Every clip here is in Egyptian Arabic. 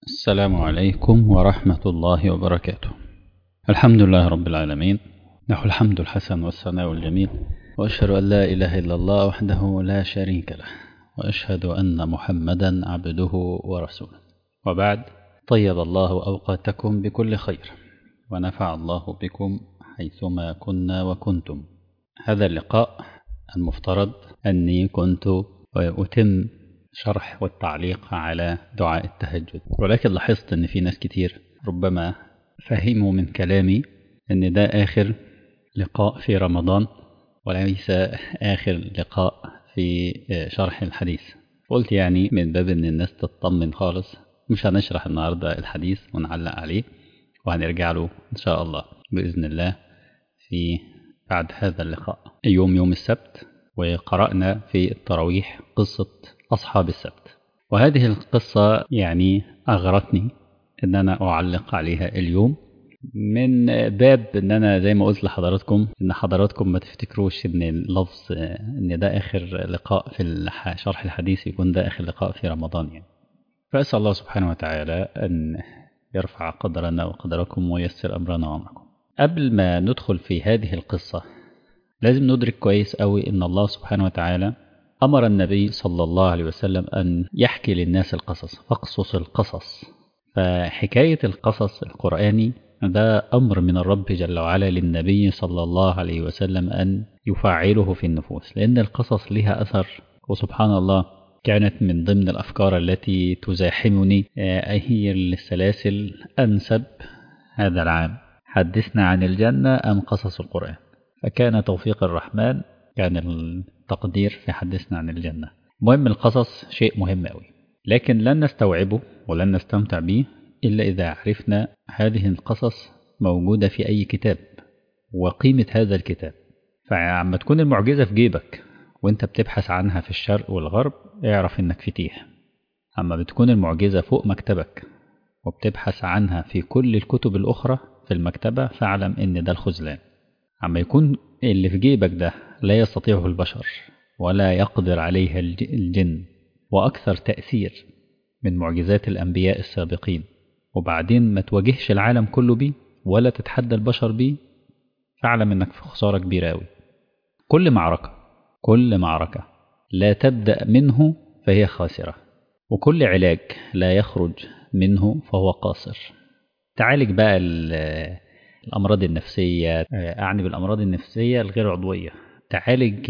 السلام عليكم ورحمة الله وبركاته الحمد لله رب العالمين له الحمد الحسن والثناء الجميل وأشهد أن لا إله إلا الله وحده لا شريك له وأشهد أن محمدا عبده ورسوله وبعد طيب الله أوقاتكم بكل خير ونفع الله بكم حيثما كنا وكنتم هذا اللقاء المفترض أني كنت أتم شرح والتعليق على دعاء التهجد ولكن لاحظت أن في ناس كتير ربما فهموا من كلامي أن ده آخر لقاء في رمضان وليس آخر لقاء في شرح الحديث قلت يعني من باب أن الناس تطمن خالص مش هنشرح النهاردة الحديث ونعلق عليه وهنرجع له إن شاء الله بإذن الله في بعد هذا اللقاء يوم يوم السبت وقرأنا في التراويح قصة أصحاب السبت وهذه القصة يعني أغرتني أن أنا أعلق عليها اليوم من باب أن أنا زي ما قلت لحضراتكم أن حضراتكم ما تفتكروش أن اللفظ أن ده آخر لقاء في شرح الحديث يكون ده آخر لقاء في رمضان يعني فأسأل الله سبحانه وتعالى أن يرفع قدرنا وقدركم ويسر أمرنا وأمركم قبل ما ندخل في هذه القصة لازم ندرك كويس أوي أن الله سبحانه وتعالى أمر النبي صلى الله عليه وسلم أن يحكي للناس القصص فاقصص القصص فحكاية القصص القرآني ده أمر من الرب جل وعلا للنبي صلى الله عليه وسلم أن يفعله في النفوس لأن القصص لها أثر وسبحان الله كانت من ضمن الأفكار التي تزاحمني هي السلاسل أنسب هذا العام حدثنا عن الجنة أم قصص القرآن فكان توفيق الرحمن كان التقدير في حدثنا عن الجنة مهم القصص شيء مهم أوي لكن لن نستوعبه ولن نستمتع به إلا إذا عرفنا هذه القصص موجودة في أي كتاب وقيمة هذا الكتاب فعما تكون المعجزة في جيبك وانت بتبحث عنها في الشرق والغرب اعرف انك فتيح اما بتكون المعجزة فوق مكتبك وبتبحث عنها في كل الكتب الأخرى في المكتبة فاعلم ان ده الخذلان اما يكون اللي في جيبك ده لا يستطيعه البشر ولا يقدر عليها الجن وأكثر تأثير من معجزات الأنبياء السابقين وبعدين ما تواجهش العالم كله بيه ولا تتحدى البشر بيه فاعلم انك في خسارة كبيرة أوي كل معركة كل معركة لا تبدأ منه فهي خاسرة وكل علاج لا يخرج منه فهو قاصر تعالج بقى الأمراض النفسية أعني بالأمراض النفسية الغير عضوية تعالج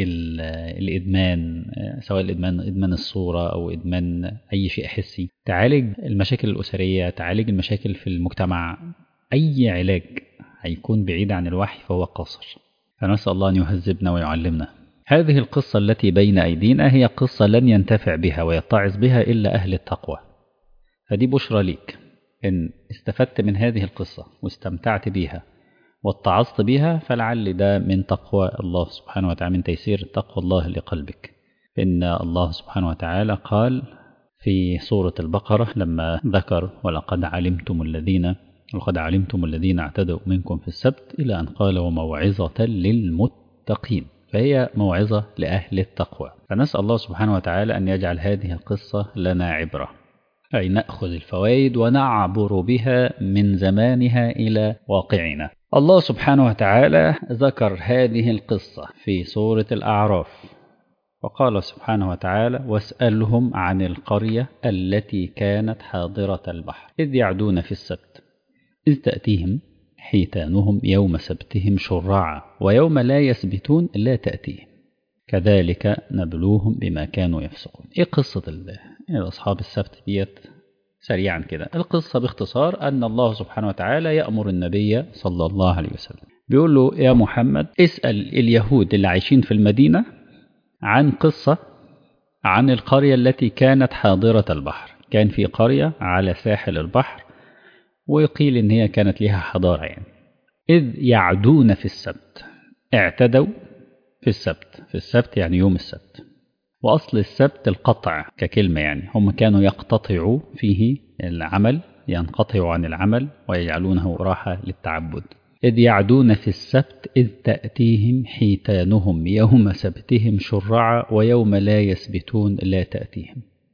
الإدمان سواء الإدمان إدمان الصورة أو إدمان أي شيء حسي تعالج المشاكل الأسرية تعالج المشاكل في المجتمع أي علاج هيكون بعيد عن الوحي فهو قاصر فنسأل الله أن يهذبنا ويعلمنا هذه القصة التي بين أيدينا هي قصة لن ينتفع بها ويتعظ بها إلا أهل التقوى فدي بشرى ليك إن استفدت من هذه القصة واستمتعت بها واتعظت بها فلعل ده من تقوى الله سبحانه وتعالى من تيسير تقوى الله لقلبك إن الله سبحانه وتعالى قال في سورة البقرة لما ذكر ولقد علمتم الذين ولقد علمتم الذين اعتدوا منكم في السبت إلى أن قال وموعظة للمتقين فهي موعظة لأهل التقوى فنسأل الله سبحانه وتعالى أن يجعل هذه القصة لنا عبرة أي نأخذ الفوائد ونعبر بها من زمانها إلى واقعنا الله سبحانه وتعالى ذكر هذه القصة في سورة الأعراف وقال سبحانه وتعالى واسألهم عن القرية التي كانت حاضرة البحر إذ يعدون في السبت إذ تأتيهم حيتانهم يوم سبتهم شرعا ويوم لا يسبتون لا تأتيهم كذلك نبلوهم بما كانوا يفسقون إيه قصة أصحاب السبت ديت سريعا كده القصة باختصار أن الله سبحانه وتعالى يأمر النبي صلى الله عليه وسلم بيقول له يا محمد اسأل اليهود اللي عايشين في المدينة عن قصة عن القرية التي كانت حاضرة البحر كان في قرية على ساحل البحر ويقيل إن هي كانت لها حضارة يعني إذ يعدون في السبت اعتدوا في السبت في السبت يعني يوم السبت وأصل السبت القطع ككلمة يعني هم كانوا يقتطعوا فيه العمل ينقطعوا عن العمل ويجعلونه راحة للتعبد إذ يعدون في السبت إذ تأتيهم حيتانهم يوم سبتهم شرعا ويوم لا يسبتون لا تأتيهم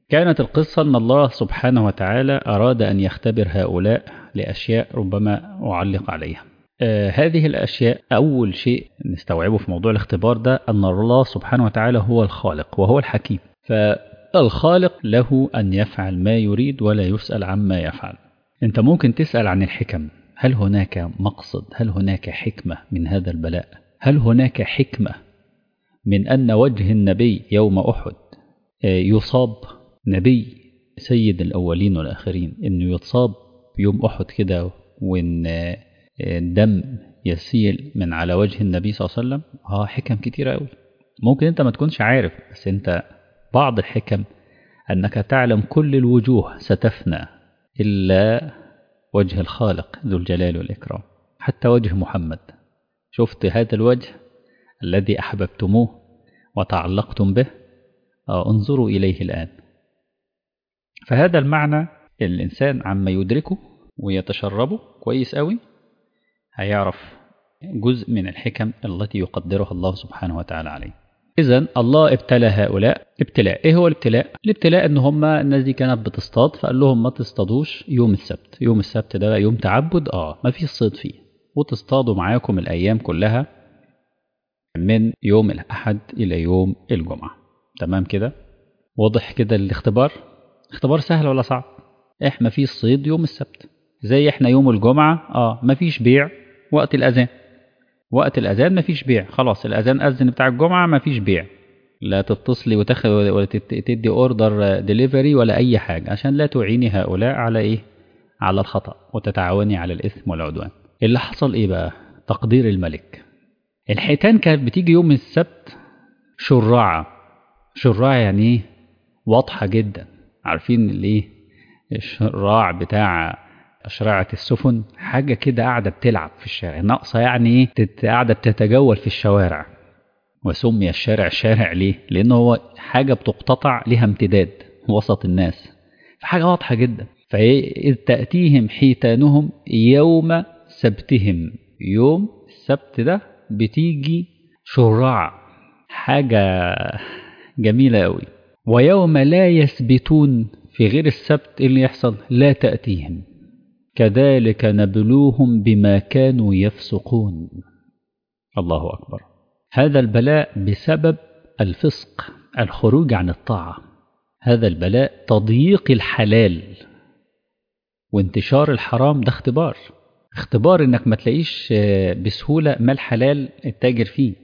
كانت القصة أن الله سبحانه وتعالى أراد أن يختبر هؤلاء لأشياء ربما أعلق عليها آه هذه الأشياء أول شيء نستوعبه في موضوع الاختبار ده أن الله سبحانه وتعالى هو الخالق وهو الحكيم فالخالق له أن يفعل ما يريد ولا يسأل عما يفعل أنت ممكن تسأل عن الحكم هل هناك مقصد هل هناك حكمة من هذا البلاء هل هناك حكمة من أن وجه النبي يوم أحد يصاب نبي سيد الأولين والآخرين إنه يتصاب يوم أحد كده وإن الدم يسيل من على وجه النبي صلى الله عليه وسلم اه حكم كتيرة أوي ممكن أنت ما تكونش عارف بس أنت بعض الحكم أنك تعلم كل الوجوه ستفنى إلا وجه الخالق ذو الجلال والإكرام حتى وجه محمد شفت هذا الوجه الذي أحببتموه وتعلقتم به آه انظروا إليه الآن فهذا المعنى الإنسان عما يدركه ويتشربه كويس قوي هيعرف جزء من الحكم التي يقدرها الله سبحانه وتعالى عليه إذا الله ابتلى هؤلاء ابتلاء إيه هو الابتلاء؟ الابتلاء إن هم الناس دي كانت بتصطاد فقال لهم ما تصطادوش يوم السبت يوم السبت ده يوم تعبد آه ما فيش صيد فيه وتصطادوا معاكم الأيام كلها من يوم الأحد إلى يوم الجمعة تمام كده؟ واضح كده الاختبار؟ اختبار سهل ولا صعب؟ احنا فيش صيد يوم السبت زي احنا يوم الجمعة اه مفيش بيع وقت الأذان وقت الأذان مفيش بيع خلاص الأذان أذن بتاع الجمعة مفيش بيع لا تتصلي وتاخد ولا تدي اوردر ديليفري ولا أي حاجة عشان لا تعيني هؤلاء على إيه؟ على الخطأ وتتعاوني على الإثم والعدوان اللي حصل إيه بقى؟ تقدير الملك الحيتان كانت بتيجي يوم السبت شراعة شراعة يعني إيه؟ واضحة جدا عارفين الإيه؟ الشراع بتاع أشرعة السفن حاجة كده قاعدة بتلعب في الشارع ناقصة يعني إيه قاعدة بتتجول في الشوارع وسمي الشارع شارع ليه؟ لأنه هو حاجة بتقتطع لها امتداد وسط الناس فحاجة واضحة جدا فإذ تأتيهم حيتانهم يوم سبتهم يوم السبت ده بتيجي شراع حاجة جميلة أوي ويوم لا يثبتون في غير السبت اللي يحصل لا تأتيهم كذلك نبلوهم بما كانوا يفسقون الله أكبر هذا البلاء بسبب الفسق الخروج عن الطاعة هذا البلاء تضييق الحلال وانتشار الحرام ده اختبار اختبار انك ما تلاقيش بسهولة مال حلال التاجر فيه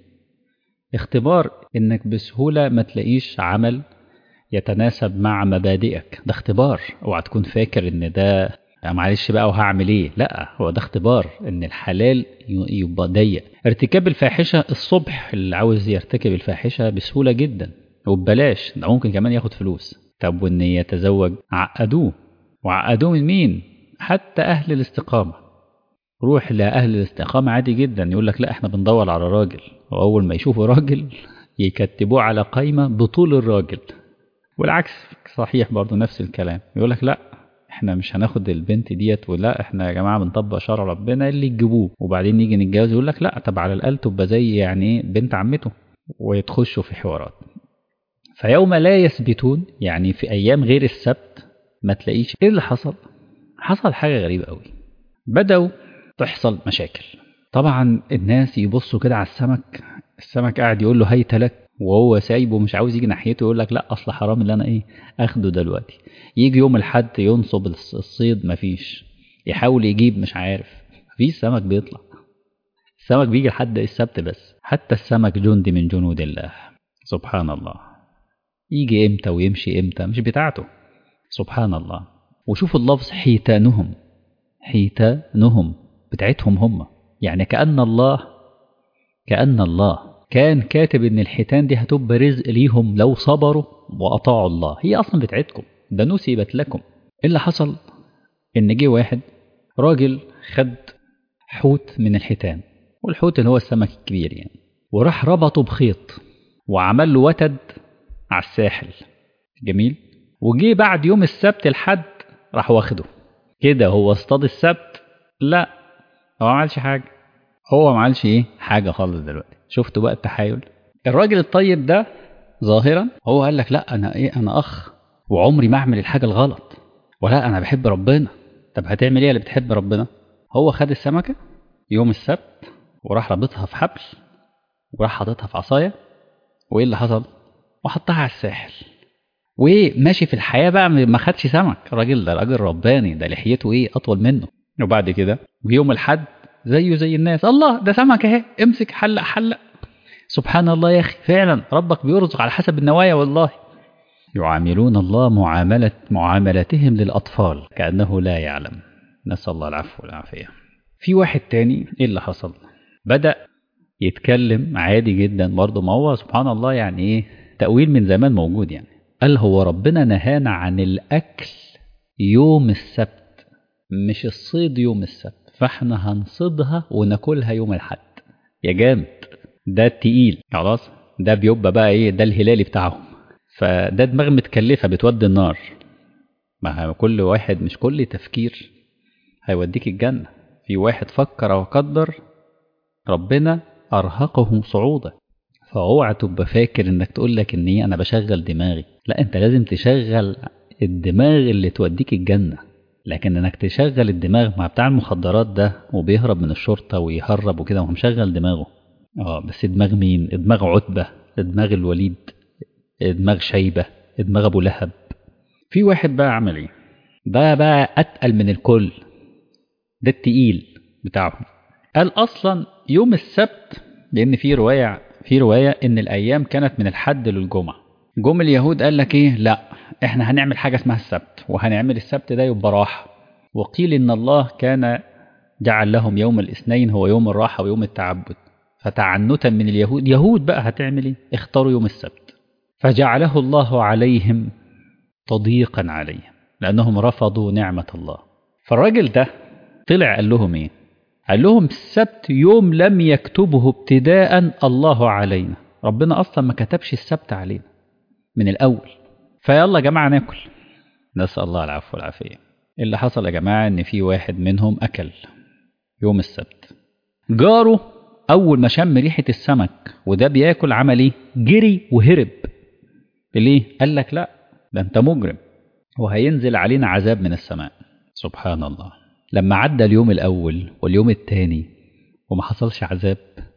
اختبار انك بسهولة ما تلاقيش عمل يتناسب مع مبادئك ده اختبار اوعى تكون فاكر ان ده معلش بقى وهعمل ايه لا هو ده اختبار ان الحلال يبقى ضيق ارتكاب الفاحشه الصبح اللي عاوز يرتكب الفاحشه بسهوله جدا وببلاش ده ممكن كمان ياخد فلوس طب وان يتزوج عقدوه وعقدوه من مين حتى اهل الاستقامه روح لاهل الاستقامه عادي جدا يقول لك لا احنا بندور على راجل واول ما يشوفوا راجل يكتبوه على قايمه بطول الراجل والعكس صحيح برضه نفس الكلام يقول لك لا احنا مش هناخد البنت ديت ولا احنا يا جماعه بنطبق شرع ربنا اللي تجيبوه وبعدين نيجي نتجوز يقول لك لا طب على الاقل تبقى زي يعني ايه بنت عمته ويتخشوا في حوارات فيوم لا يثبتون يعني في ايام غير السبت ما تلاقيش ايه اللي حصل حصل حاجه غريبه قوي بداوا تحصل مشاكل طبعا الناس يبصوا كده على السمك السمك قاعد يقول له هيت لك وهو سايبه مش عاوز يجي ناحيته يقول لك لا اصل حرام اللي انا ايه اخده دلوقتي يجي يوم الحد ينصب الصيد مفيش يحاول يجيب مش عارف مفيش سمك بيطلع السمك بيجي لحد السبت بس حتى السمك جندي من جنود الله سبحان الله يجي امتى ويمشي امتى مش بتاعته سبحان الله وشوفوا اللفظ حيتانهم حيتانهم بتاعتهم هم يعني كأن الله كأن الله كان كاتب ان الحيتان دي هتبقى رزق ليهم لو صبروا واطاعوا الله هي اصلا بتاعتكم ده نسبت لكم ايه اللي حصل ان جه واحد راجل خد حوت من الحيتان والحوت اللي هو السمك الكبير يعني وراح ربطه بخيط وعمل له وتد على الساحل جميل وجي بعد يوم السبت الحد راح واخده كده هو اصطاد السبت لا هو ما عملش حاجه هو ما عملش ايه حاجه خالص دلوقتي شفتوا بقى التحايل الراجل الطيب ده ظاهرا هو قال لك لا انا ايه انا اخ وعمري ما اعمل الحاجه الغلط ولا انا بحب ربنا طب هتعمل ايه اللي بتحب ربنا هو خد السمكه يوم السبت وراح رابطها في حبل وراح حاططها في عصايه وايه اللي حصل وحطها على الساحل وماشي في الحياه بقى ما خدش سمك الراجل ده راجل رباني ده لحيته ايه اطول منه وبعد كده يوم الحد زيه زي الناس الله ده سمك اهي امسك حلق حلق سبحان الله يا اخي فعلا ربك بيرزق على حسب النوايا والله يعاملون الله معاملة معاملتهم للأطفال كأنه لا يعلم نسأل الله العفو والعافية في واحد تاني ايه اللي حصل بدأ يتكلم عادي جدا برضه ما هو سبحان الله يعني ايه تأويل من زمان موجود يعني قال هو ربنا نهانا عن الأكل يوم السبت مش الصيد يوم السبت فاحنا هنصيدها وناكلها يوم الحد يا جامد ده التقيل خلاص ده بيبقى بقى ايه ده الهلالي بتاعهم فده دماغ متكلفه بتودي النار ما كل واحد مش كل تفكير هيوديك الجنه في واحد فكر وقدر ربنا ارهقه صعودا فاوعى تبقى فاكر انك تقول لك ان ايه انا بشغل دماغي لا انت لازم تشغل الدماغ اللي توديك الجنه لكن انك تشغل الدماغ مع بتاع المخدرات ده وبيهرب من الشرطه ويهرب وكده وهو مشغل دماغه اه بس دماغ مين دماغ عتبه دماغ الوليد دماغ شيبه دماغ ابو لهب في واحد بقى عمل ايه ده بقى اتقل من الكل ده التقيل بتاعهم قال اصلا يوم السبت لان في روايه في روايه ان الايام كانت من الحد للجمعه جم اليهود قال لك ايه لا احنا هنعمل حاجه اسمها السبت وهنعمل السبت ده يبقى راحه وقيل ان الله كان جعل لهم يوم الاثنين هو يوم الراحه ويوم التعبد فتعنتا من اليهود يهود بقى هتعمل ايه اختاروا يوم السبت فجعله الله عليهم تضييقا عليهم لانهم رفضوا نعمه الله فالراجل ده طلع قال لهم ايه قال لهم السبت يوم لم يكتبه ابتداء الله علينا ربنا اصلا ما كتبش السبت علينا من الاول فيلا يا جماعه ناكل نسال الله العفو والعافيه اللي حصل يا جماعه ان في واحد منهم اكل يوم السبت جاره اول ما شم ريحه السمك وده بياكل عمل ايه جري وهرب ليه قال لك لا ده انت مجرم وهينزل علينا عذاب من السماء سبحان الله لما عدى اليوم الاول واليوم الثاني وما حصلش عذاب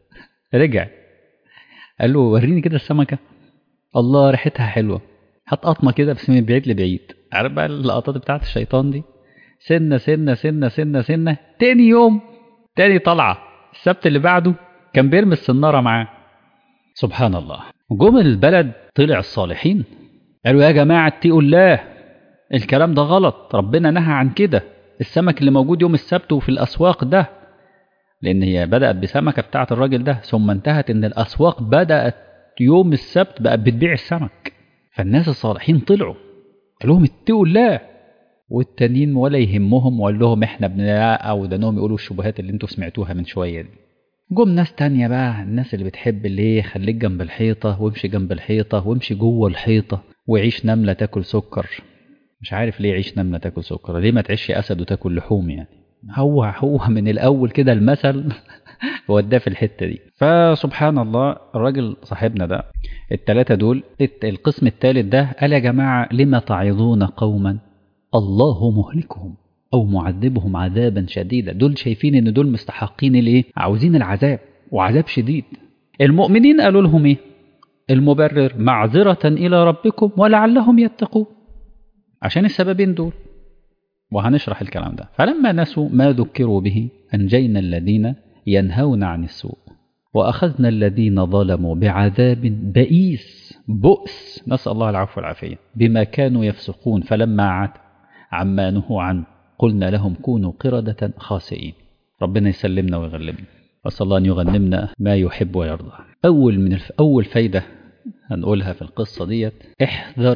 رجع قال له وريني كده السمكه الله ريحتها حلوه هات قطمه كده بس من بعيد لبعيد عارف بقى اللقطات بتاعت الشيطان دي سنه سنه سنه سنه سنه تاني يوم تاني طلعه السبت اللي بعده كان بيرمي السناره معاه سبحان الله جم البلد طلع الصالحين قالوا يا جماعه اتقوا الله الكلام ده غلط ربنا نهى عن كده السمك اللي موجود يوم السبت وفي الاسواق ده لان هي بدات بسمكه بتاعه الراجل ده ثم انتهت ان الاسواق بدات يوم السبت بقت بتبيع السمك فالناس الصالحين طلعوا قال لهم اتقوا الله والتانيين ولا يهمهم وقال لهم احنا بنلا او ده انهم يقولوا الشبهات اللي انتوا سمعتوها من شويه دي جم ناس تانية بقى الناس اللي بتحب اللي ايه خليك جنب الحيطة وامشي جنب الحيطة وامشي جوه الحيطة وعيش نملة تاكل سكر مش عارف ليه عيش نملة تاكل سكر ليه ما تعيش أسد وتاكل لحوم يعني هو هو من الأول كده المثل وداه في الحتة دي فسبحان الله الراجل صاحبنا ده التلاتة دول القسم التالت ده قال يا جماعة لما تعظون قوما الله مهلكهم أو معذبهم عذابا شديدا دول شايفين إن دول مستحقين الإيه؟ عاوزين العذاب وعذاب شديد المؤمنين قالوا لهم إيه؟ المبرر معذرة إلى ربكم ولعلهم يتقون عشان السببين دول وهنشرح الكلام ده فلما نسوا ما ذكروا به أنجينا الذين ينهون عن السوء وأخذنا الذين ظلموا بعذاب بئيس بؤس نسأل الله العفو والعافية بما كانوا يفسقون فلما عاد عما نهوا عنه قلنا لهم كونوا قردة خاسئين ربنا يسلمنا ويغلبنا وصلى الله أن يغنمنا ما يحب ويرضى أول من الف... أول فايدة هنقولها في القصة ديت احذر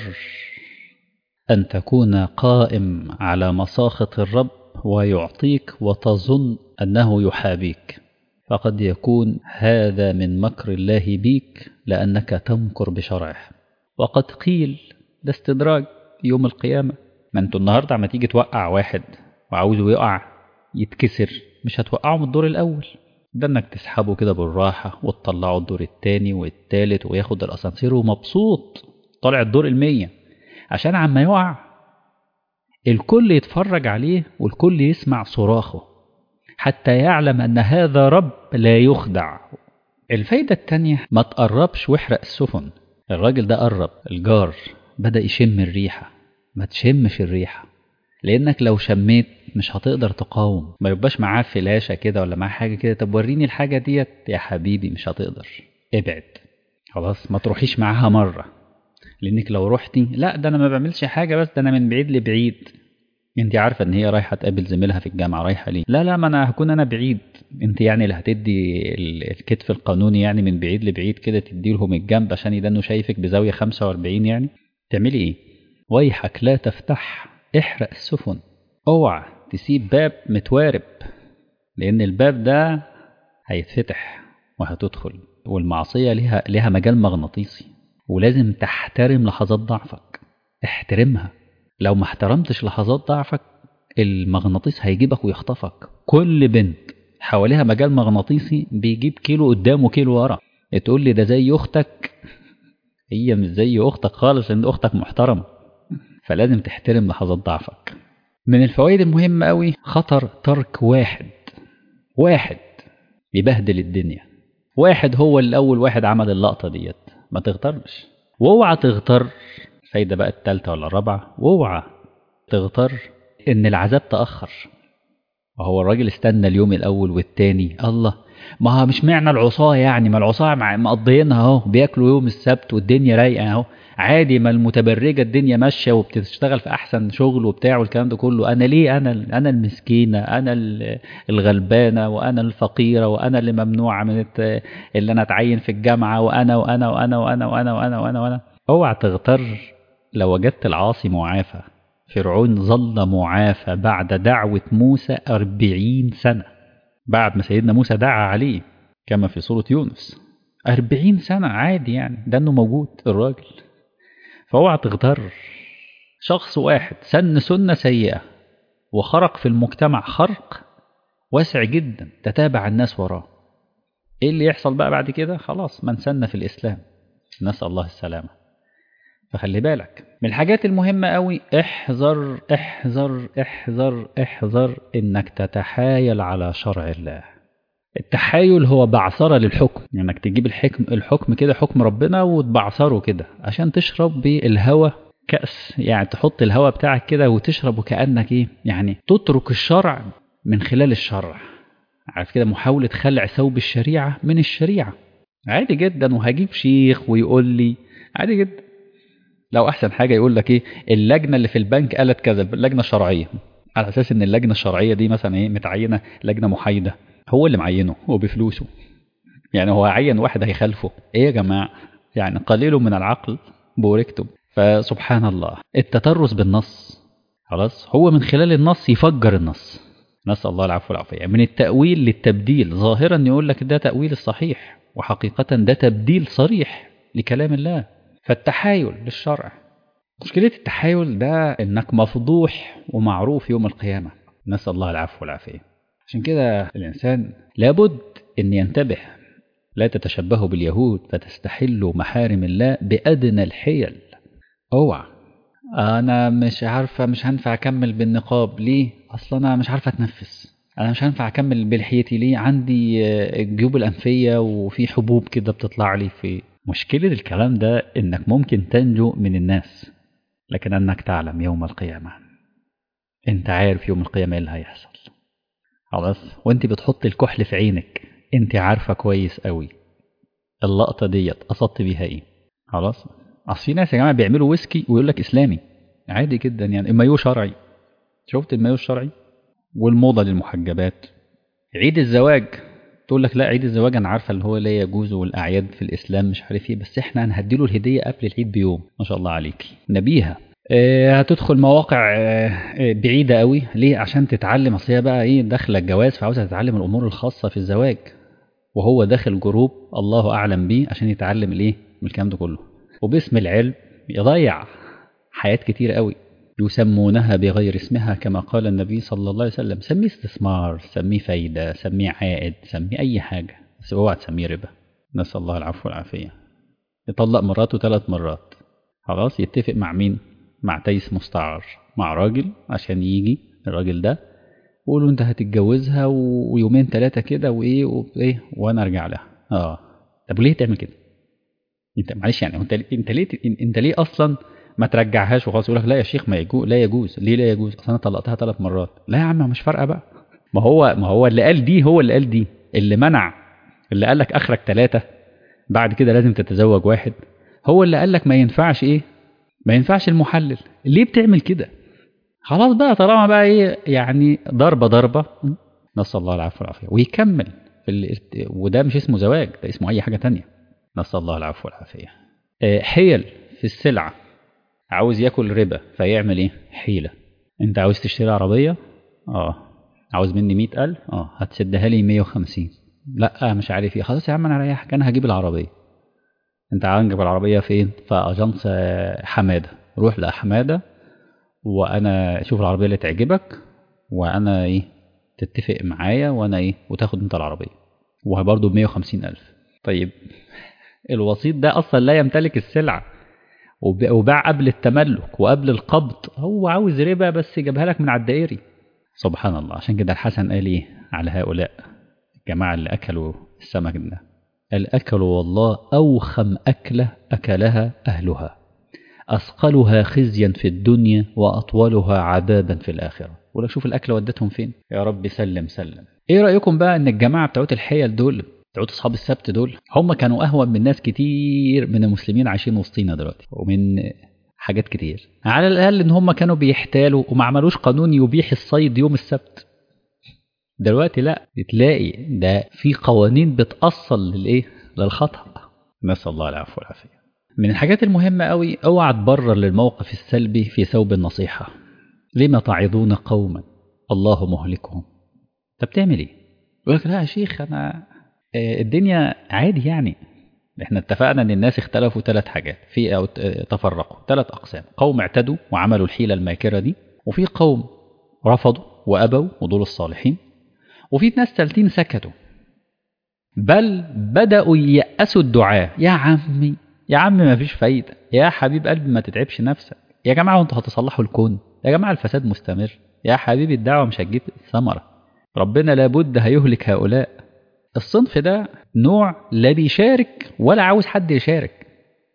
أن تكون قائم على مساخط الرب ويعطيك وتظن أنه يحابيك فقد يكون هذا من مكر الله بيك لأنك تمكر بشرعه وقد قيل ده استدراج يوم القيامة ما انتوا النهاردة عم تيجي توقع واحد وعاوزه يقع يتكسر مش هتوقعه من الدور الأول ده انك تسحبه كده بالراحة وتطلعه الدور التاني والتالت وياخد الأسانسير ومبسوط طالع الدور المية عشان عما يقع الكل يتفرج عليه والكل يسمع صراخه حتى يعلم أن هذا رب لا يخدع الفايدة التانية ما تقربش واحرق السفن الراجل ده قرب الجار بدأ يشم الريحة ما تشمش الريحة لأنك لو شميت مش هتقدر تقاوم ما يبقاش معاه فلاشة كده ولا معاه حاجة كده طب وريني الحاجة ديت يا حبيبي مش هتقدر ابعد خلاص ما تروحيش معاها مرة لأنك لو رحتي لا ده أنا ما بعملش حاجة بس ده أنا من بعيد لبعيد انت عارفه ان هي رايحه تقابل زميلها في الجامعه رايحه ليه لا لا ما انا هكون انا بعيد انت يعني اللي هتدي الكتف القانوني يعني من بعيد لبعيد كده تدي لهم الجنب عشان يدنوا شايفك بزاويه 45 يعني تعملي ايه ويحك لا تفتح احرق السفن اوعى تسيب باب متوارب لان الباب ده هيتفتح وهتدخل والمعصيه ليها ليها مجال مغناطيسي ولازم تحترم لحظات ضعفك احترمها لو ما احترمتش لحظات ضعفك المغناطيس هيجيبك ويخطفك كل بنت حواليها مجال مغناطيسي بيجيب كيلو قدام وكيلو ورا تقول لي ده زي اختك هي مش زي اختك خالص لان اختك محترمه فلازم تحترم لحظات ضعفك من الفوائد المهمة قوي خطر ترك واحد واحد يبهدل الدنيا واحد هو الأول واحد عمل اللقطة ديت ما تغترش واوعى تغتر الفايدة بقى التالتة ولا الرابعة واوعى تغتر إن العذاب تأخر وهو الراجل استنى اليوم الأول والتاني الله ما مش معنى العصاة يعني ما العصاة مقضيينها اهو بياكلوا يوم السبت والدنيا رايقة اهو عادي ما المتبرجة الدنيا ماشية وبتشتغل في أحسن شغل وبتاع والكلام ده كله أنا ليه أنا أنا المسكينة أنا الغلبانة وأنا الفقيرة وأنا اللي ممنوعة من اللي أنا أتعين في الجامعة وأنا وأنا وأنا وأنا وأنا وأنا وأنا, وأنا. اوعى تغتر لو وجدت العاصي معافى فرعون ظل معافى بعد دعوة موسى أربعين سنة بعد ما سيدنا موسى دعا عليه كما في سورة يونس أربعين سنة عادي يعني ده أنه موجود الراجل فاوعى تغتر شخص واحد سن سنة سيئة وخرق في المجتمع خرق واسع جدا تتابع الناس وراه ايه اللي يحصل بقى بعد كده خلاص من سن في الإسلام نسأل الله السلامة فخلي بالك من الحاجات المهمة قوي احذر احذر احذر احذر انك تتحايل على شرع الله التحايل هو بعثرة للحكم يعني انك تجيب الحكم الحكم كده حكم ربنا وتبعثره كده عشان تشرب بالهوى كأس يعني تحط الهوى بتاعك كده وتشربه كأنك ايه يعني تترك الشرع من خلال الشرع عارف كده محاولة خلع ثوب الشريعة من الشريعة عادي جدا وهجيب شيخ ويقول لي عادي جدا لو احسن حاجه يقول لك ايه اللجنه اللي في البنك قالت كذا اللجنه الشرعيه على اساس ان اللجنه الشرعيه دي مثلا ايه متعينه لجنه محايده هو اللي معينه وبفلوسه يعني هو عين واحد هيخالفه ايه يا جماعه يعني قليل من العقل بوركتم فسبحان الله التترس بالنص خلاص هو من خلال النص يفجر النص نسال الله العفو والعافيه من التاويل للتبديل ظاهرا يقول لك ده تاويل الصحيح وحقيقه ده تبديل صريح لكلام الله فالتحايل للشرع مشكلة التحايل ده انك مفضوح ومعروف يوم القيامة نسأل الله العفو والعافية عشان كده الإنسان لابد أن ينتبه لا تتشبهوا باليهود فتستحلوا محارم الله بأدنى الحيل اوعى أنا مش عارفة مش هنفع أكمل بالنقاب ليه؟ أصلا أنا مش عارفة أتنفس أنا مش هنفع أكمل بلحيتي ليه؟ عندي الجيوب الأنفية وفي حبوب كده بتطلع لي في مشكلة الكلام ده إنك ممكن تنجو من الناس لكن أنك تعلم يوم القيامة أنت عارف يوم القيامة إيه اللي هيحصل خلاص وأنت بتحط الكحل في عينك أنت عارفة كويس قوي اللقطة ديت قصدت بيها إيه خلاص أصل في ناس يا جماعة بيعملوا ويسكي ويقول لك إسلامي عادي جدا يعني المايو شرعي شفت المايو الشرعي والموضة للمحجبات عيد الزواج تقول لك لا عيد الزواج انا عارفه اللي هو لا يجوز والاعياد في الاسلام مش عارف ايه بس احنا هنهديله الهديه قبل العيد بيوم ما شاء الله عليكي نبيها آه هتدخل مواقع آه بعيده قوي ليه عشان تتعلم اصل هي بقى ايه داخله الجواز فعاوزه تتعلم الامور الخاصه في الزواج وهو داخل جروب الله اعلم بيه عشان يتعلم الايه من الكلام ده كله وباسم العلم يضيع حياه كتير قوي يسمونها بغير اسمها كما قال النبي صلى الله عليه وسلم سميه استثمار سميه فايدة سميه عائد سميه أي حاجة بس اوعى تسميه ربا نسأل الله العفو والعافية يطلق مراته ثلاث مرات خلاص يتفق مع مين مع تيس مستعار مع راجل عشان يجي الراجل ده ويقول له انت هتتجوزها و- ويومين ثلاثه كده وايه وايه وانا ارجع لها اه طب ليه تعمل كده انت معلش يعني انت انت ليه انت ليه اصلا ما ترجعهاش وخلاص يقول لك لا يا شيخ ما يجوز لا يجوز ليه لا يجوز اصل انا طلقتها ثلاث مرات لا يا عم مش فارقه بقى ما هو ما هو اللي قال دي هو اللي قال دي اللي منع اللي قال لك اخرك ثلاثه بعد كده لازم تتزوج واحد هو اللي قال لك ما ينفعش ايه ما ينفعش المحلل ليه بتعمل كده خلاص بقى طالما بقى ايه يعني ضربه ضربه نسال الله العفو والعافيه ويكمل في ال... وده مش اسمه زواج ده اسمه اي حاجه تانية نسال الله العفو والعافيه آه، حيل في السلعه عاوز ياكل ربا فيعمل ايه حيله انت عاوز تشتري عربيه اه عاوز مني مئة ألف اه هتسدها لي 150 لا مش عارف ايه خلاص يا عم انا ريحك انا هجيب العربيه انت عاوز تجيب العربيه فين في اجنس آه، حماده روح لحماده وانا شوف العربيه اللي تعجبك وانا ايه تتفق معايا وانا ايه وتاخد انت العربيه وبرضه ب 150 الف طيب الوسيط ده اصلا لا يمتلك السلعه وب- وباع قبل التملك وقبل القبض هو عاوز ربا بس جابها لك من على الدائري سبحان الله عشان كده الحسن قال ايه على هؤلاء الجماعه اللي اكلوا السمك ده قال اكلوا والله اوخم اكله اكلها اهلها أثقلها خزيا في الدنيا وأطولها عذابا في الآخرة ولا شوف الأكل ودتهم فين يا رب سلم سلم إيه رأيكم بقى إن الجماعة بتوعت الحيل دول بتوعت أصحاب السبت دول هم كانوا أهون من ناس كتير من المسلمين عايشين وسطينا دلوقتي ومن حاجات كتير على الأقل إن هم كانوا بيحتالوا وما عملوش قانون يبيح الصيد يوم السبت دلوقتي لا تلاقي ده في قوانين بتأصل للإيه للخطأ نسأل الله العفو والعافية من الحاجات المهمة قوي اوعى تبرر للموقف السلبي في ثوب النصيحة لما تعظون قوما الله مهلكهم طب تعمل ايه يقول لك لا يا شيخ انا آه، الدنيا عادي يعني احنا اتفقنا ان الناس اختلفوا ثلاث حاجات في او ت- آه، تفرقوا ثلاث اقسام قوم اعتدوا وعملوا الحيلة الماكرة دي وفي قوم رفضوا وابوا ودول الصالحين وفي ناس ثالثين سكتوا بل بدأوا ييأسوا الدعاء يا عمي يا عم ما فيش فايدة يا حبيب قلبي ما تتعبش نفسك يا جماعة وانتوا هتصلحوا الكون يا جماعة الفساد مستمر يا حبيبي الدعوة مش هتجيب ثمرة ربنا لابد هيهلك هؤلاء الصنف ده نوع لا بيشارك ولا عاوز حد يشارك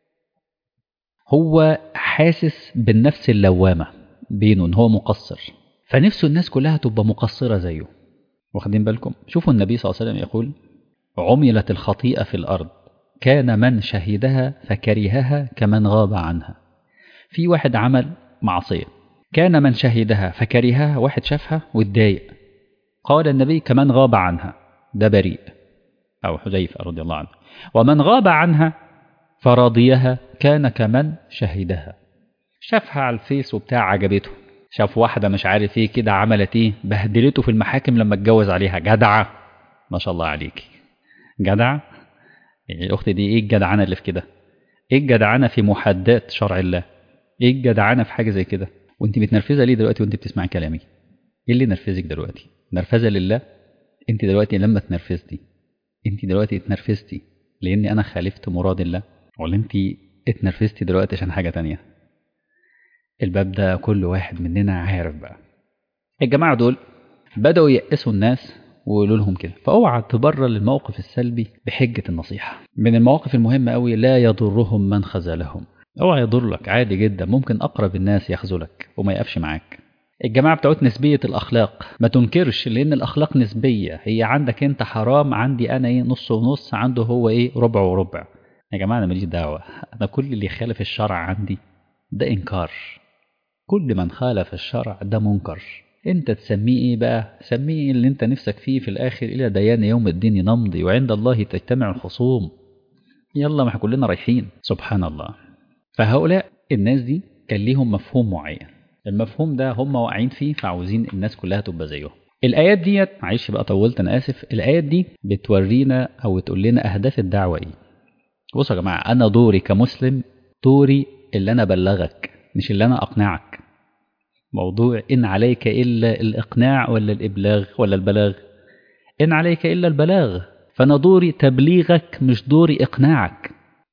هو حاسس بالنفس اللوامة بينه ان هو مقصر فنفسه الناس كلها تبقى مقصرة زيه واخدين بالكم شوفوا النبي صلى الله عليه وسلم يقول عملت الخطيئة في الأرض كان من شهدها فكرهها كمن غاب عنها في واحد عمل معصية كان من شهدها فكرهها واحد شافها واتضايق قال النبي كمن غاب عنها ده بريء أو حذيفة رضي الله عنه ومن غاب عنها فرضيها كان كمن شهدها شافها على الفيس وبتاع عجبته شاف واحدة مش عارف ايه كده عملت ايه بهدلته في المحاكم لما اتجوز عليها جدعة ما شاء الله عليك جدع يعني الاخت دي ايه الجدعنه اللي في كده ايه الجدعنه في محاداه شرع الله ايه الجدعنه في حاجه زي كده وانت متنرفزه ليه دلوقتي وانت بتسمعي كلامي ايه اللي نرفزك دلوقتي نرفزه لله انت دلوقتي لما اتنرفزتي انت دلوقتي اتنرفزتي لاني انا خالفت مراد الله ولا انت اتنرفزتي دلوقتي عشان حاجه تانية الباب ده كل واحد مننا عارف بقى الجماعه دول بدأوا يأسوا الناس ويقولوا لهم كده فاوعى تبرر الموقف السلبي بحجة النصيحة من المواقف المهمة قوي لا يضرهم من خذلهم اوعى يضرك عادي جدا ممكن اقرب الناس يخذلك وما يقفش معاك الجماعة بتوعت نسبية الأخلاق ما تنكرش لأن الأخلاق نسبية هي عندك أنت حرام عندي أنا إيه نص ونص عنده هو إيه ربع وربع يا جماعة أنا ماليش دعوة أنا كل اللي يخالف الشرع عندي ده إنكار كل من خالف الشرع ده منكر انت تسميه ايه بقى سميه اللي انت نفسك فيه في الاخر الى ديان يوم الدين نمضي وعند الله تجتمع الخصوم يلا ما احنا كلنا رايحين سبحان الله فهؤلاء الناس دي كان ليهم مفهوم معين المفهوم ده هم واقعين فيه فعاوزين الناس كلها تبقى زيهم الايات ديت معلش بقى طولت انا اسف الايات دي بتورينا او تقول لنا اهداف الدعوه ايه بصوا يا جماعه انا دوري كمسلم دوري اللي انا ابلغك مش اللي انا اقنعك موضوع إن عليك إلا الإقناع ولا الإبلاغ ولا البلاغ إن عليك إلا البلاغ فأنا دوري تبليغك مش دوري إقناعك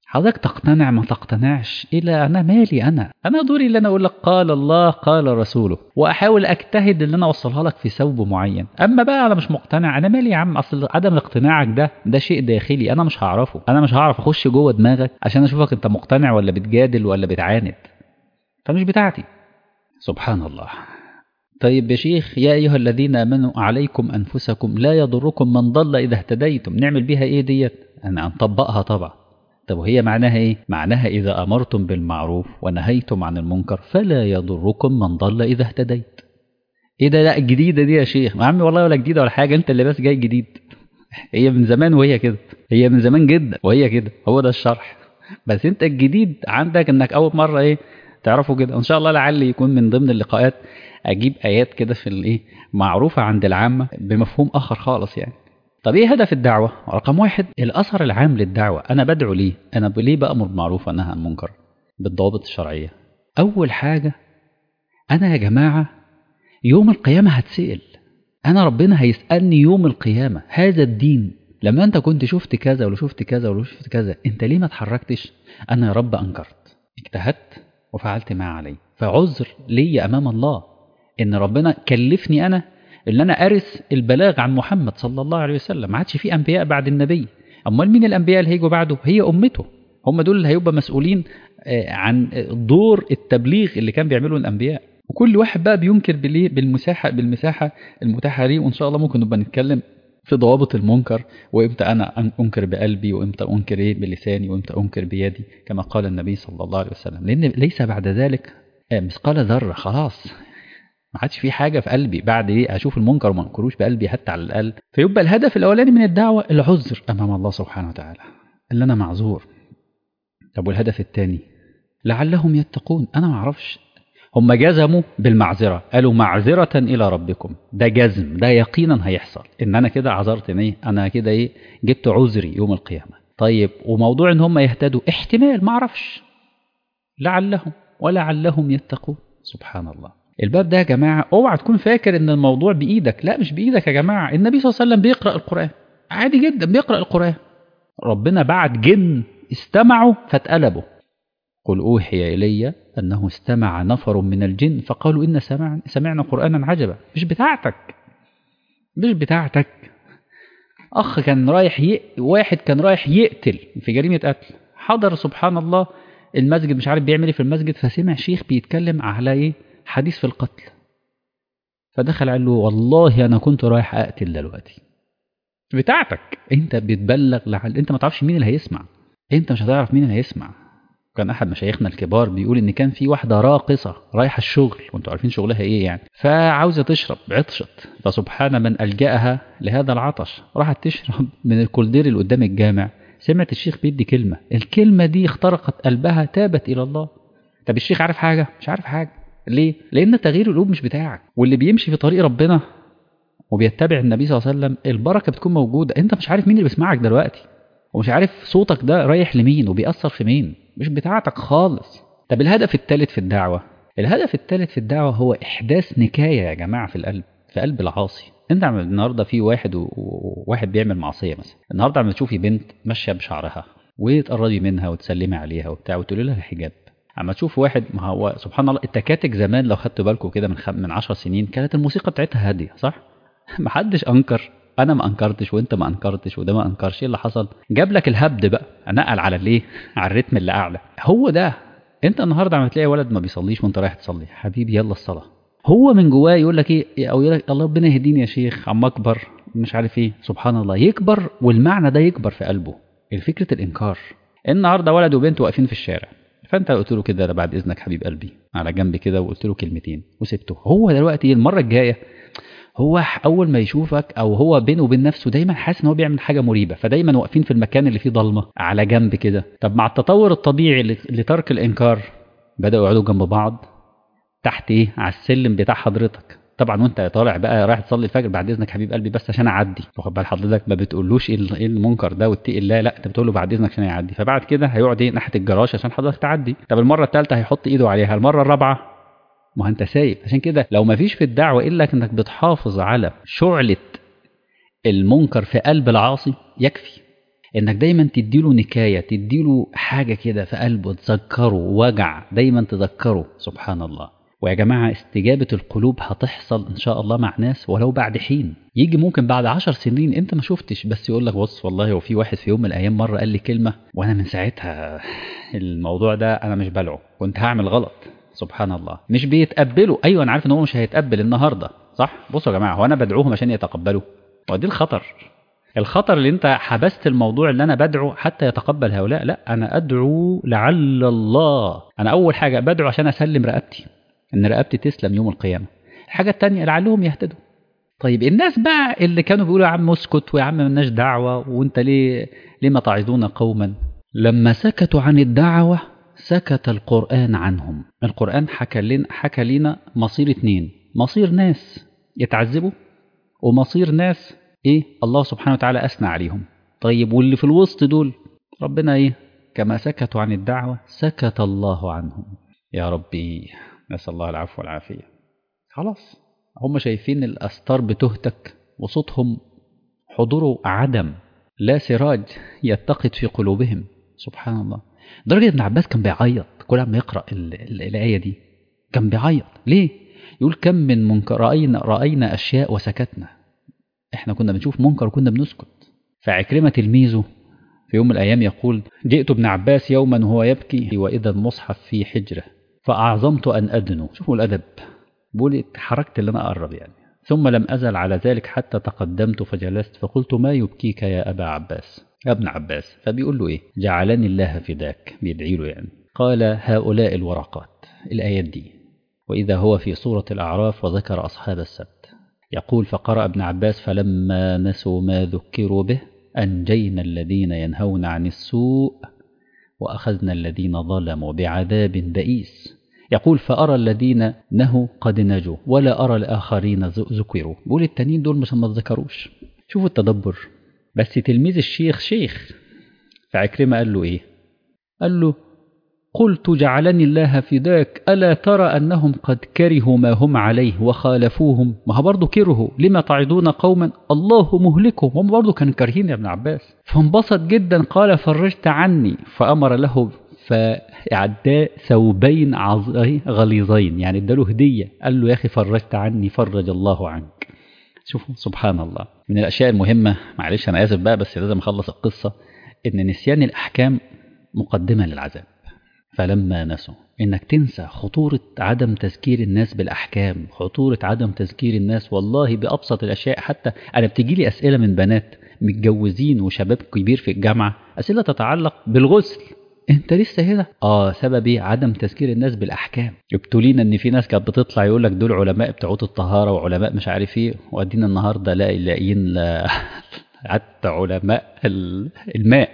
حضرتك تقتنع ما تقتنعش الى انا مالي انا انا دوري اللي انا اقول لك قال الله قال رسوله واحاول اجتهد ان انا اوصلها لك في ثوب معين اما بقى انا مش مقتنع انا مالي يا عم اصل عدم اقتناعك ده ده شيء داخلي انا مش هعرفه انا مش هعرف اخش جوه دماغك عشان اشوفك انت مقتنع ولا بتجادل ولا بتعاند فمش بتاعتي سبحان الله طيب يا شيخ يا أيها الذين آمنوا عليكم أنفسكم لا يضركم من ضل إذا اهتديتم نعمل بيها إيه ديت أنا نطبقها طبعا طب وهي معناها إيه معناها إذا أمرتم بالمعروف ونهيتم عن المنكر فلا يضركم من ضل إذا اهتديت إيه ده لا الجديدة دي يا شيخ يا عمي والله ولا جديدة ولا حاجة أنت اللي بس جاي جديد هي من زمان وهي كده هي من زمان جدا وهي كده هو ده الشرح بس أنت الجديد عندك إنك أول مرة إيه تعرفوا كده ان شاء الله لعل يكون من ضمن اللقاءات اجيب ايات كده في الايه معروفه عند العامه بمفهوم اخر خالص يعني طب ايه هدف الدعوه رقم واحد الاثر العام للدعوه انا بدعو ليه انا ليه بامر بالمعروف وانهى عن المنكر بالضوابط الشرعيه اول حاجه انا يا جماعه يوم القيامه هتسال انا ربنا هيسالني يوم القيامه هذا الدين لما انت كنت شفت كذا ولا شفت كذا ولا شفت كذا انت ليه ما اتحركتش انا يا رب انكرت اجتهدت وفعلت ما علي فعذر لي امام الله ان ربنا كلفني انا ان انا ارث البلاغ عن محمد صلى الله عليه وسلم ما عادش في انبياء بعد النبي امال مين الانبياء اللي هيجوا بعده هي امته هم دول اللي هيبقى مسؤولين عن دور التبليغ اللي كان بيعمله الانبياء وكل واحد بقى بينكر بالايه بالمساحه بالمساحه المتاحه ليه وان شاء الله ممكن نبقى نتكلم في ضوابط المنكر وامتى انا انكر بقلبي وامتى انكر ايه بلساني وامتى انكر بيدي كما قال النبي صلى الله عليه وسلم لان ليس بعد ذلك مثقال ذره خلاص ما عادش في حاجه في قلبي بعد ايه اشوف المنكر وما انكروش بقلبي حتى على الاقل فيبقى الهدف الاولاني من الدعوه العذر امام الله سبحانه وتعالى اللي انا معذور طب والهدف الثاني لعلهم يتقون انا ما اعرفش هم جزموا بالمعذرة قالوا معذرة إلى ربكم ده جزم ده يقينا هيحصل إن أنا كده عذرت إيه أنا كده إيه جبت عذري يوم القيامة طيب وموضوع إن هم يهتدوا احتمال ما أعرفش لعلهم ولعلهم يتقون سبحان الله الباب ده يا جماعة اوعى تكون فاكر إن الموضوع بإيدك لا مش بإيدك يا جماعة النبي صلى الله عليه وسلم بيقرأ القرآن عادي جدا بيقرأ القرآن ربنا بعت جن استمعوا فاتقلبوا قل أوحي إلي أنه استمع نفر من الجن فقالوا إن سمعنا, سمعنا قرآنا عجبا مش بتاعتك مش بتاعتك أخ كان رايح ي... واحد كان رايح يقتل في جريمة قتل حضر سبحان الله المسجد مش عارف بيعمل ايه في المسجد فسمع شيخ بيتكلم على ايه حديث في القتل فدخل قال له والله انا كنت رايح اقتل دلوقتي بتاعتك انت بتبلغ لعل انت ما تعرفش مين اللي هيسمع انت مش هتعرف مين اللي هيسمع كان احد مشايخنا الكبار بيقول ان كان في واحده راقصه رايحه الشغل وانتوا عارفين شغلها ايه يعني فعاوزه تشرب عطشت فسبحان من الجاها لهذا العطش راحت تشرب من الكولدير اللي قدام الجامع سمعت الشيخ بيدي كلمه الكلمه دي اخترقت قلبها تابت الى الله طب الشيخ عارف حاجه مش عارف حاجه ليه لان تغيير القلوب مش بتاعك واللي بيمشي في طريق ربنا وبيتبع النبي صلى الله عليه وسلم البركه بتكون موجوده انت مش عارف مين اللي بيسمعك دلوقتي ومش عارف صوتك ده رايح لمين وبيأثر في مين مش بتاعتك خالص طب الهدف الثالث في الدعوة الهدف الثالث في الدعوة هو إحداث نكاية يا جماعة في القلب في قلب العاصي انت عم النهارده في واحد وواحد بيعمل معصيه مثلا النهارده عم تشوفي بنت ماشيه بشعرها وتقربي منها وتسلمي عليها وبتاع وتقولي لها الحجاب اما تشوف واحد ما هو سبحان الله التكاتك زمان لو خدتوا بالكم كده من خم من 10 سنين كانت الموسيقى بتاعتها هاديه صح ما حدش انكر انا ما انكرتش وانت ما انكرتش وده ما انكرش ايه اللي حصل جاب لك الهبد بقى نقل على الايه على الريتم اللي اعلى هو ده انت النهارده عم تلاقي ولد ما بيصليش وانت رايح تصلي حبيبي يلا الصلاه هو من جواه يقول لك ايه او يقول لك الله ربنا يهديني يا شيخ عم اكبر مش عارف ايه سبحان الله يكبر والمعنى ده يكبر في قلبه الفكره الانكار النهارده ولد وبنت واقفين في الشارع فانت قلت له كده بعد اذنك حبيب قلبي على جنب كده وقلت له كلمتين وسبته هو دلوقتي المره الجايه هو اول ما يشوفك او هو بينه وبين نفسه دايما حاسس ان هو بيعمل حاجه مريبه فدايما واقفين في المكان اللي فيه ضلمه على جنب كده طب مع التطور الطبيعي لترك الانكار بداوا يقعدوا جنب بعض تحت ايه على السلم بتاع حضرتك طبعا وانت طالع بقى رايح تصلي الفجر بعد اذنك حبيب قلبي بس عشان اعدي واخد بال حضرتك ما بتقولوش ايه المنكر ده واتقي الله لا انت بتقول له بعد اذنك عشان يعدي فبعد كده هيقعد ايه ناحيه الجراج عشان حضرتك تعدي طب المره الثالثه هيحط ايده عليها المره الرابعه ما انت سايب عشان كده لو ما فيش في الدعوه الا انك بتحافظ على شعله المنكر في قلب العاصي يكفي انك دايما تديله نكايه تديله حاجه كده في قلبه تذكره وجع دايما تذكره سبحان الله ويا جماعه استجابه القلوب هتحصل ان شاء الله مع ناس ولو بعد حين يجي ممكن بعد عشر سنين انت ما شفتش بس يقول لك بص والله هو في واحد في يوم من الايام مره قال لي كلمه وانا من ساعتها الموضوع ده انا مش بلعه كنت هعمل غلط سبحان الله مش بيتقبلوا ايوه انا عارف ان هو مش هيتقبل النهارده صح بصوا يا جماعه هو انا بدعوهم عشان يتقبلوا هو دي الخطر الخطر اللي انت حبست الموضوع اللي انا بدعو حتى يتقبل هؤلاء لا انا ادعو لعل الله انا اول حاجه بدعو عشان اسلم رقبتي ان رقبتي تسلم يوم القيامه الحاجه الثانيه لعلهم يهتدوا طيب الناس بقى اللي كانوا بيقولوا يا عم اسكت ويا عم ملناش دعوه وانت ليه ليه ما تعظون قوما لما سكتوا عن الدعوه سكت القران عنهم القران حكى لنا حكى لنا مصير اتنين مصير ناس يتعذبوا ومصير ناس ايه الله سبحانه وتعالى اثنى عليهم طيب واللي في الوسط دول ربنا ايه كما سكتوا عن الدعوه سكت الله عنهم يا ربي نسال الله العفو والعافيه خلاص هم شايفين الاستار بتهتك وصوتهم حضوره عدم لا سراج يتقد في قلوبهم سبحان الله درجة ابن عباس كان بيعيط كل ما يقرأ ال ال الآية دي كان بيعيط ليه؟ يقول كم من منكر رأينا, رأينا أشياء وسكتنا احنا كنا بنشوف منكر وكنا بنسكت فعكرمة تلميذه في يوم من الأيام يقول جئت ابن عباس يوما وهو يبكي وإذا المصحف في حجره فأعظمت أن أدنو شوفوا الأدب بقول حركت اللي أنا أقرب يعني ثم لم أزل على ذلك حتى تقدمت فجلست فقلت ما يبكيك يا أبا عباس يا ابن عباس فبيقول له إيه جعلني الله فداك بيدعي له يعني قال هؤلاء الورقات الآيات دي وإذا هو في سورة الأعراف وذكر أصحاب السبت يقول فقرأ ابن عباس فلما نسوا ما ذكروا به أنجينا الذين ينهون عن السوء وأخذنا الذين ظلموا بعذاب بئيس يقول فأرى الذين نهوا قد نجوا ولا أرى الآخرين ذكروا بيقول التانيين دول مش ما تذكروش شوفوا التدبر بس تلميذ الشيخ شيخ فعكرمة قال له إيه قال له قلت جعلني الله فداك ألا ترى أنهم قد كرهوا ما هم عليه وخالفوهم ما هو برضه كرهوا لما تعدون قوما الله مهلكهم هم برضه كانوا كارهين يا ابن عباس فانبسط جدا قال فرجت عني فأمر له فأعداء ثوبين غليظين يعني اداله هدية قال له يا أخي فرجت عني فرج الله عنك شوفوا سبحان الله من الأشياء المهمة معلش أنا آسف بقى بس لازم أخلص القصة إن نسيان الأحكام مقدمة للعذاب فلما نسوا انك تنسى خطورة عدم تذكير الناس بالأحكام خطورة عدم تذكير الناس والله بأبسط الأشياء حتى أنا بتجي لي أسئلة من بنات متجوزين وشباب كبير في الجامعة أسئلة تتعلق بالغسل انت لسه هنا اه سببي عدم تذكير الناس بالاحكام ابتلينا ان في ناس كانت بتطلع يقول لك دول علماء بتوعات الطهاره وعلماء مش عارف ايه وادينا النهارده لاقي لاقيين حتى علماء الماء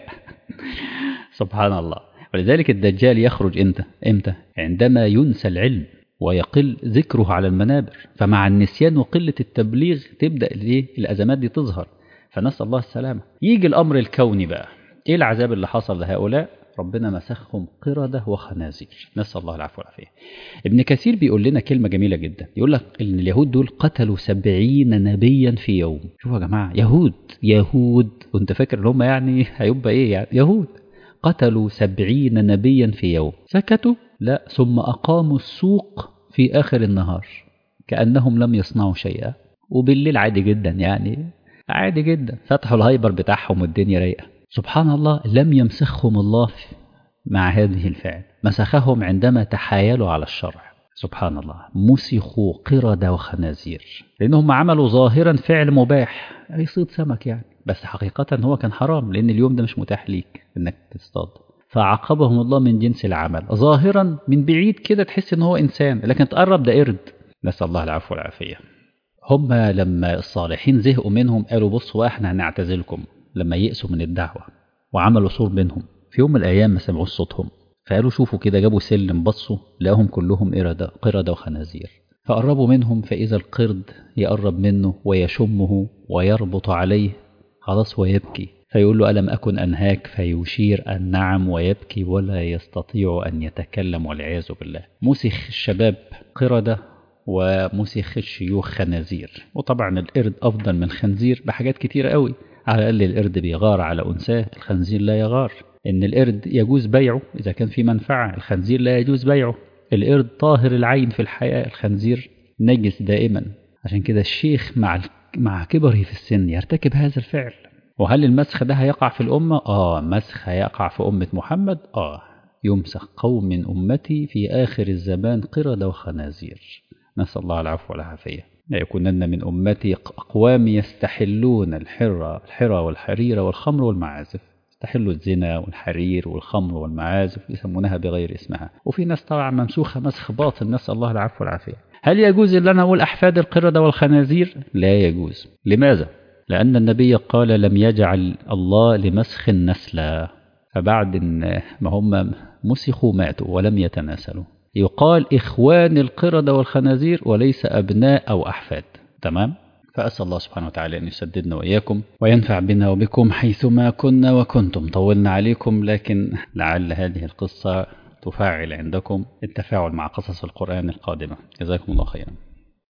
سبحان الله ولذلك الدجال يخرج امتى امتى عندما ينسى العلم ويقل ذكره على المنابر فمع النسيان وقلة التبليغ تبدأ الايه الأزمات دي تظهر فنسأل الله السلامة يجي الأمر الكوني بقى إيه العذاب اللي حصل لهؤلاء ربنا مسخهم قردة وخنازير نسأل الله العفو والعافية ابن كثير بيقول لنا كلمة جميلة جدا يقول لك إن اليهود دول قتلوا سبعين نبيا في يوم شوفوا يا جماعة يهود يهود وانت فاكر ان هم يعني هيبقى ايه يعني يهود قتلوا سبعين نبيا في يوم سكتوا لا ثم أقاموا السوق في آخر النهار كأنهم لم يصنعوا شيئا وبالليل عادي جدا يعني عادي جدا فتحوا الهايبر بتاعهم والدنيا رايقة سبحان الله لم يمسخهم الله مع هذه الفعل مسخهم عندما تحايلوا على الشرع سبحان الله مسخوا قردة وخنازير لأنهم عملوا ظاهرا فعل مباح أي صيد سمك يعني بس حقيقة هو كان حرام لأن اليوم ده مش متاح ليك إنك تصطاد فعاقبهم الله من جنس العمل ظاهرا من بعيد كده تحس إن هو إنسان لكن تقرب ده قرد نسأل الله العفو والعافية هم لما الصالحين زهقوا منهم قالوا بصوا احنا هنعتزلكم لما يئسوا من الدعوة وعملوا صور بينهم في يوم من الأيام ما سمعوش صوتهم فقالوا شوفوا كده جابوا سلم بصوا لقاهم كلهم قردة, قردة وخنازير فقربوا منهم فإذا القرد يقرب منه ويشمه ويربط عليه خلاص ويبكي فيقول له ألم أكن أنهاك فيشير أن نعم ويبكي ولا يستطيع أن يتكلم والعياذ بالله مسخ الشباب قردة ومسخ الشيوخ خنازير وطبعا القرد أفضل من خنزير بحاجات كتيرة قوي على الأقل القرد بيغار على أنثاه الخنزير لا يغار إن القرد يجوز بيعه إذا كان في منفعة الخنزير لا يجوز بيعه القرد طاهر العين في الحياة الخنزير نجس دائما عشان كده الشيخ مع مع كبره في السن يرتكب هذا الفعل وهل المسخ ده هيقع في الأمة؟ آه مسخ هيقع في أمة محمد؟ آه يمسخ قوم من أمتي في آخر الزمان قردة وخنازير نسأل الله العفو والعافية لا يكونن من أمتي أقوام يستحلون الحرة الحرة والحرير والخمر والمعازف يستحلوا الزنا والحرير والخمر والمعازف يسمونها بغير اسمها وفي ناس طبعا ممسوخة مسخ باطل نسأل الله العفو والعافية هل يجوز ان انا اقول احفاد القردة والخنازير لا يجوز لماذا لان النبي قال لم يجعل الله لمسخ النسل فبعد ما هم مسخوا ماتوا ولم يتناسلوا يقال إخوان القردة والخنازير وليس أبناء أو أحفاد تمام فأسأل الله سبحانه وتعالى أن يسددنا وإياكم وينفع بنا وبكم حيثما كنا وكنتم طولنا عليكم لكن لعل هذه القصة تفاعل عندكم التفاعل مع قصص القرآن القادمة جزاكم الله خيرا